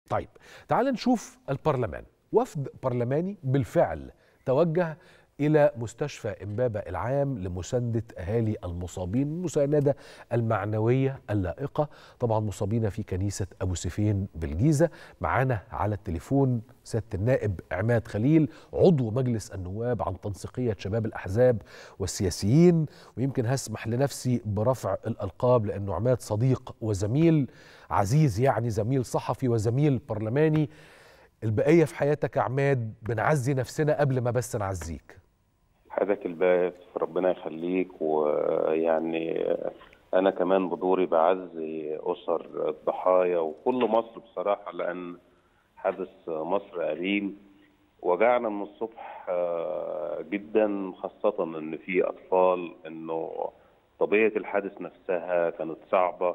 طيب تعال نشوف البرلمان وفد برلماني بالفعل توجه إلى مستشفى إمبابة العام لمساندة أهالي المصابين المساندة المعنوية اللائقة طبعا مصابين في كنيسة أبو سفين بالجيزة معانا على التليفون سيادة النائب عماد خليل عضو مجلس النواب عن تنسيقية شباب الأحزاب والسياسيين ويمكن هسمح لنفسي برفع الألقاب لأنه عماد صديق وزميل عزيز يعني زميل صحفي وزميل برلماني البقية في حياتك يا عماد بنعزي نفسنا قبل ما بس نعزيك حياتك الباس ربنا يخليك ويعني انا كمان بدوري بعزي اسر الضحايا وكل مصر بصراحه لان حدث مصر أليم وجعنا من الصبح جدا خاصة إن في أطفال إنه طبيعة الحادث نفسها كانت صعبة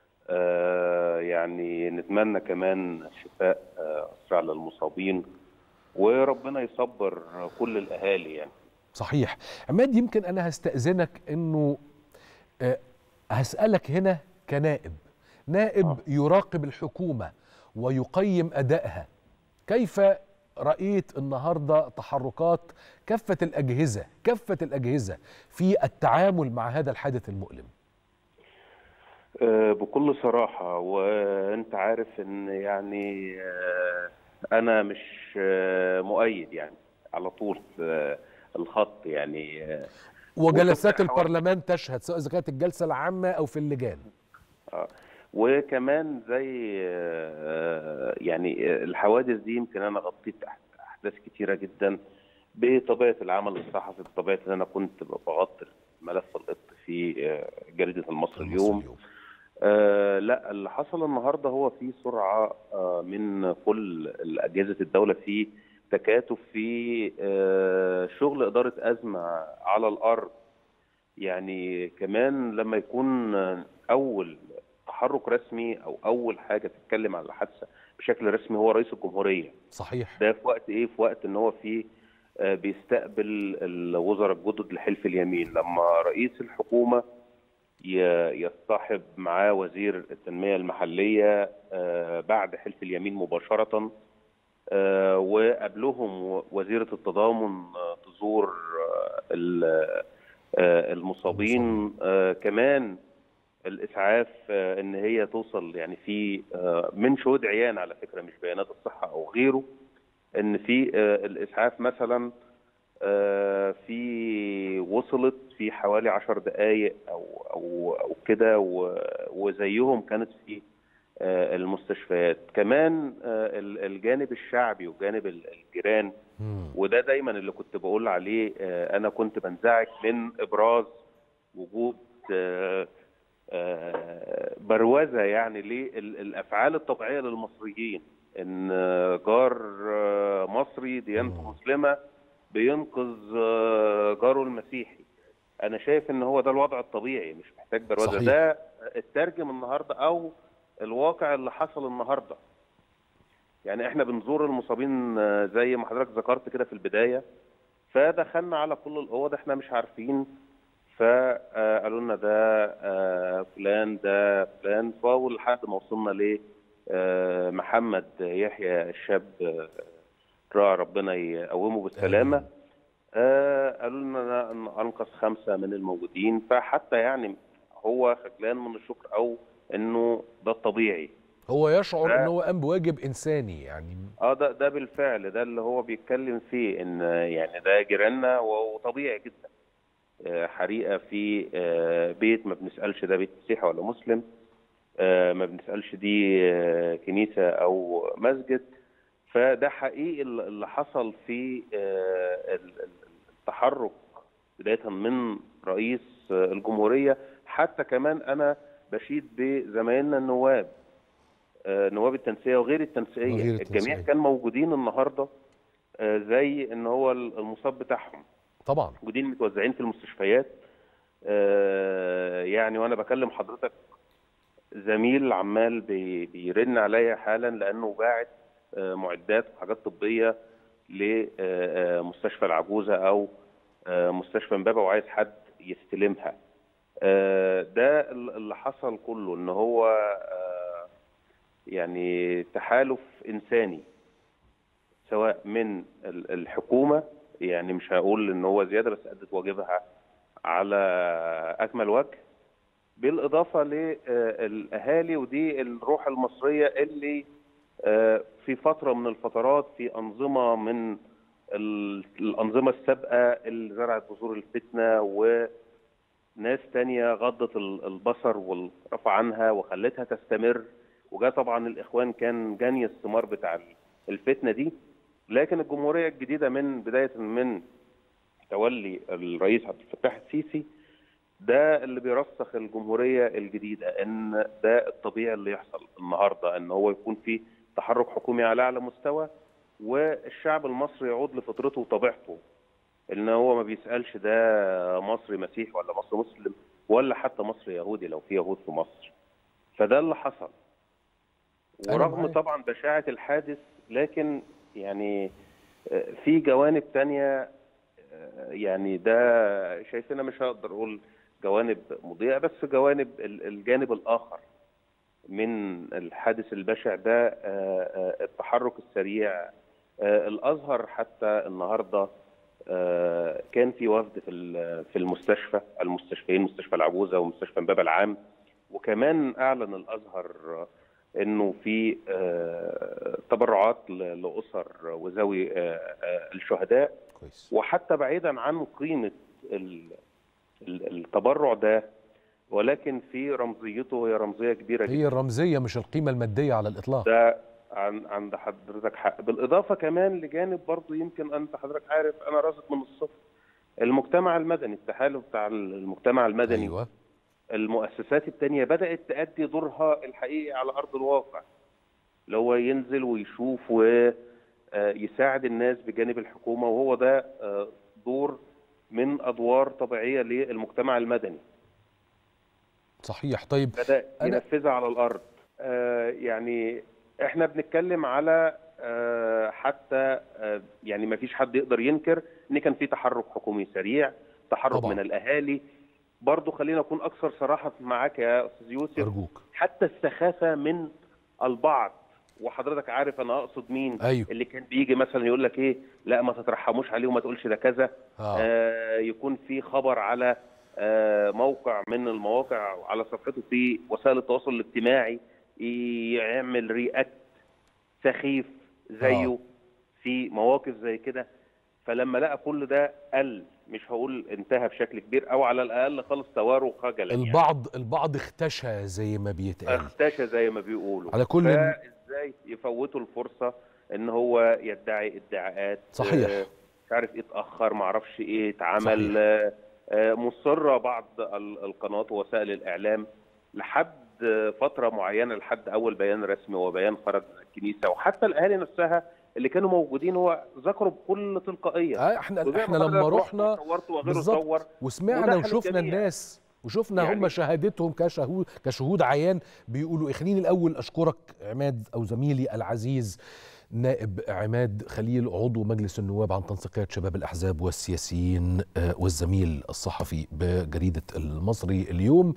يعني نتمنى كمان شفاء أسرع للمصابين وربنا يصبر كل الأهالي يعني صحيح عماد يمكن أنا هستأذنك إنه هسألك هنا كنائب نائب آه. يراقب الحكومة ويقيم أدائها كيف رأيت النهاردة تحركات كافة الأجهزة كافة الأجهزة في التعامل مع هذا الحادث المؤلم أه بكل صراحة وأنت عارف أن يعني أه أنا مش أه مؤيد يعني على طول الخط يعني وجلسات البرلمان تشهد سواء إذا كانت الجلسة العامة أو في اللجان آه. وكمان زي يعني الحوادث دي يمكن انا غطيت احداث كتيره جدا بطبيعه العمل الصحفي بطبيعه ان انا كنت بغطي ملف القط في جريده المصري اليوم, اليوم. آه لا اللي حصل النهارده هو في سرعه آه من كل اجهزه الدوله في تكاتف في آه شغل اداره ازمه على الارض يعني كمان لما يكون اول تحرك رسمي او اول حاجه تتكلم عن الحادثه بشكل رسمي هو رئيس الجمهوريه صحيح ده في وقت ايه في وقت ان هو في بيستقبل الوزراء الجدد لحلف اليمين لما رئيس الحكومه يصطحب معاه وزير التنميه المحليه بعد حلف اليمين مباشره وقبلهم وزيره التضامن تزور المصابين كمان الاسعاف ان هي توصل يعني في من شهود عيان على فكره مش بيانات الصحه او غيره ان في الاسعاف مثلا في وصلت في حوالي عشر دقائق او او او كده وزيهم كانت في المستشفيات كمان الجانب الشعبي وجانب الجيران وده دايما اللي كنت بقول عليه انا كنت بنزعج من ابراز وجود بروزه يعني للافعال الطبيعيه للمصريين ان جار مصري ديانته مسلمه بينقذ جاره المسيحي انا شايف ان هو ده الوضع الطبيعي مش محتاج بروزه صحيح. ده الترجم النهارده او الواقع اللي حصل النهارده يعني احنا بنزور المصابين زي ما حضرتك ذكرت كده في البدايه فدخلنا على كل الاوض احنا مش عارفين فقالوا لنا ده فلان ده فلان فاول لحد ما وصلنا ل محمد يحيى الشاب راعي ربنا يقومه بالسلامه قالوا لنا انقذ خمسه من الموجودين فحتى يعني هو خجلان من الشكر او انه ده الطبيعي هو يشعر ان هو قام بواجب انساني يعني اه ده ده بالفعل ده اللي هو بيتكلم فيه ان يعني ده جيراننا وطبيعي جدا حريقه في بيت ما بنسالش ده بيت مسيحي ولا مسلم ما بنسالش دي كنيسه او مسجد فده حقيقي اللي حصل في التحرك بدايه من رئيس الجمهوريه حتى كمان انا بشيد بزمايلنا النواب نواب التنسيقيه وغير التنسيقيه الجميع كان موجودين النهارده زي ان هو المصاب بتاعهم طبعا موجودين متوزعين في المستشفيات آه يعني وانا بكلم حضرتك زميل عمال بي بيرن عليا حالا لانه باعت آه معدات وحاجات طبيه لمستشفى العجوزه او آه مستشفى امبابه وعايز حد يستلمها ده اللي حصل كله ان هو يعني تحالف انساني سواء من ال- الحكومه يعني مش هقول ان هو زياده بس ادت واجبها على اكمل وجه بالاضافه للاهالي ودي الروح المصريه اللي آه، في فتره من الفترات في انظمه من ال- الانظمه السابقه اللي زرعت بذور الفتنه وناس تانية غضت ال- البصر ورفع عنها وخلتها تستمر وجاء طبعا الاخوان كان جني الثمار بتاع الفتنه دي لكن الجمهوريه الجديده من بدايه من تولي الرئيس عبد الفتاح السيسي ده اللي بيرسخ الجمهوريه الجديده ان ده الطبيعي اللي يحصل النهارده ان هو يكون في تحرك حكومي على اعلى مستوى والشعب المصري يعود لفطرته وطبيعته ان هو ما بيسالش ده مصري مسيحي ولا مصري مسلم ولا حتى مصري يهودي لو في يهود في مصر فده اللي حصل أنا ورغم معاك. طبعا بشاعه الحادث لكن يعني آه، في جوانب تانية آه، يعني ده شايفنا مش هقدر اقول جوانب مضيئه بس جوانب ال- الجانب الاخر من الحادث البشع ده آه، آه، التحرك السريع آه، الازهر حتى النهارده آه، كان في وفد في ال- في المستشفى المستشفيين مستشفى العجوزه ومستشفى امبابه العام وكمان اعلن الازهر آه، انه في آه، تبرعات ل- لاسر وذوي آه، آه، الشهداء كويس وحتى بعيدا عن قيمه ال- ال- التبرع ده ولكن في رمزيته هي رمزيه كبيره جدا هي الرمزيه مش القيمه الماديه على الاطلاق ده عن عند حضرتك حق بالاضافه كمان لجانب برضو يمكن انت حضرتك عارف انا راسك من الصفر المجتمع المدني التحالف بتاع المجتمع المدني ايوه المؤسسات التانية بدأت تأدي دورها الحقيقي على أرض الواقع اللي هو ينزل ويشوف ويساعد الناس بجانب الحكومة وهو ده آه، دور من أدوار طبيعية للمجتمع المدني صحيح طيب بدأ أنا- ينفذها على الأرض آه، يعني احنا بنتكلم على آه، حتى آه، يعني ما فيش حد يقدر ينكر ان كان في تحرك حكومي سريع تحرك طبعاً. من الاهالي برضو خلينا اكون اكثر صراحه معاك يا استاذ يوسف ارجوك حتى السخافه من البعض وحضرتك عارف انا اقصد مين ايوه اللي كان بيجي مثلا يقول لك ايه لا ما تترحموش عليه وما تقولش ده كذا اه آه يكون في خبر على آه موقع من المواقع على صفحته في وسائل التواصل الاجتماعي يعمل رياكت سخيف زيه آه. في مواقف زي كده فلما لقى كل ده قل مش هقول انتهى بشكل كبير او على الاقل خالص تواره خجلا يعني. البعض البعض اختشى زي ما بيتقال اختشى زي ما بيقولوا على كل فازاي يفوتوا الفرصه ان هو يدعي ادعاءات صحيح. آه، مش عارف ايه اتاخر ما اعرفش ايه اتعمل صحيح. آه، آه، مصره بعض ال- القنوات ووسائل الاعلام لحد آه، فتره معينه لحد اول بيان رسمي وبيان خرج من الكنيسه وحتى الاهالي نفسها اللي كانوا موجودين هو ذكروا بكل تلقائيه آه احنا وزي ما احنا لما حضرتك رحت رحنا وصورت وغيره صور بالظبط وسمعنا وده حال وشفنا الجميع. الناس وشفنا يعني- هم شهادتهم كشهود كشهود عيان بيقولوا خليني الاول اشكرك عماد او زميلي العزيز نائب عماد خليل عضو مجلس النواب عن تنسيقيات شباب الاحزاب والسياسيين آه، والزميل الصحفي بجريده المصري اليوم